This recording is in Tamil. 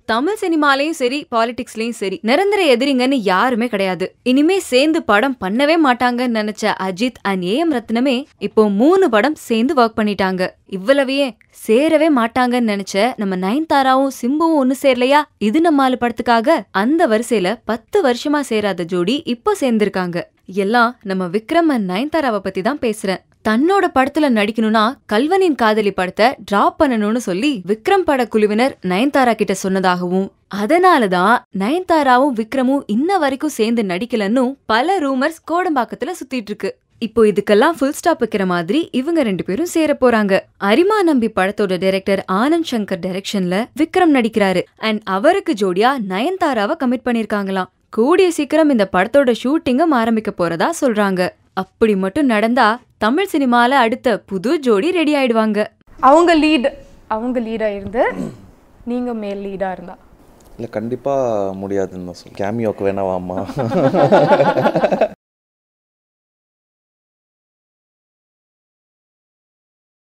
தமிழ் சினிமாலயும் சரி பாலிடிக்ஸ்லயும் சரி நிரந்தர எதிரிங்கன்னு யாருமே கிடையாது இனிமே சேர்ந்து படம் பண்ணவே மாட்டாங்கன்னு நினைச்ச அஜித் அண்ட் ஏ எம் ரத்னமே இப்போ மூணு படம் சேர்ந்து ஒர்க் பண்ணிட்டாங்க இவ்வளவையே சேரவே மாட்டாங்கன்னு நினைச்ச நம்ம நயன்தாராவும் சிம்புவும் ஒண்ணு சேரலையா இது நம்ம ஆளு படத்துக்காக அந்த வரிசையில பத்து வருஷமா சேராத ஜோடி இப்போ சேர்ந்திருக்காங்க எல்லாம் நம்ம விக்ரம் அண்ட் நயன்தாராவை பத்தி தான் பேசுறேன் தன்னோட படத்துல நடிக்கணும்னா கல்வனின் காதலி படத்தை டிராப் பண்ணணும்னு சொல்லி விக்ரம் பட குழுவினர் நயன்தாரா கிட்ட சொன்னதாகவும் அதனாலதான் நயன்தாராவும் விக்ரமும் இன்ன வரைக்கும் சேர்ந்து நடிக்கலன்னு பல ரூமர்ஸ் கோடம்பாக்கத்துல சுத்திட்டு இருக்கு இப்போ இதுக்கெல்லாம் ஃபுல் ஸ்டாப் வைக்கிற மாதிரி இவங்க ரெண்டு பேரும் சேர போறாங்க அரிமா நம்பி படத்தோட டைரக்டர் ஆனந்த் சங்கர் டைரக்ஷன்ல விக்ரம் நடிக்கிறாரு அண்ட் அவருக்கு ஜோடியா நயன்தாராவை கமிட் பண்ணிருக்காங்களாம் கூடிய சீக்கிரம் இந்த படத்தோட ஷூட்டிங்கும் ஆரம்பிக்க போறதா சொல்றாங்க அப்படி மட்டும் நடந்தா தமிழ் சினிமால அடுத்த புது ஜோடி ரெடி ஆயிடுவாங்க அவங்க லீட் அவங்க லீடாக இருந்து நீங்கள் மேல் லீடாக இருந்தா இல்லை கண்டிப்பாக முடியாதுன்னு தான் சொல்லு கேமியோக்கு வேணா வாமா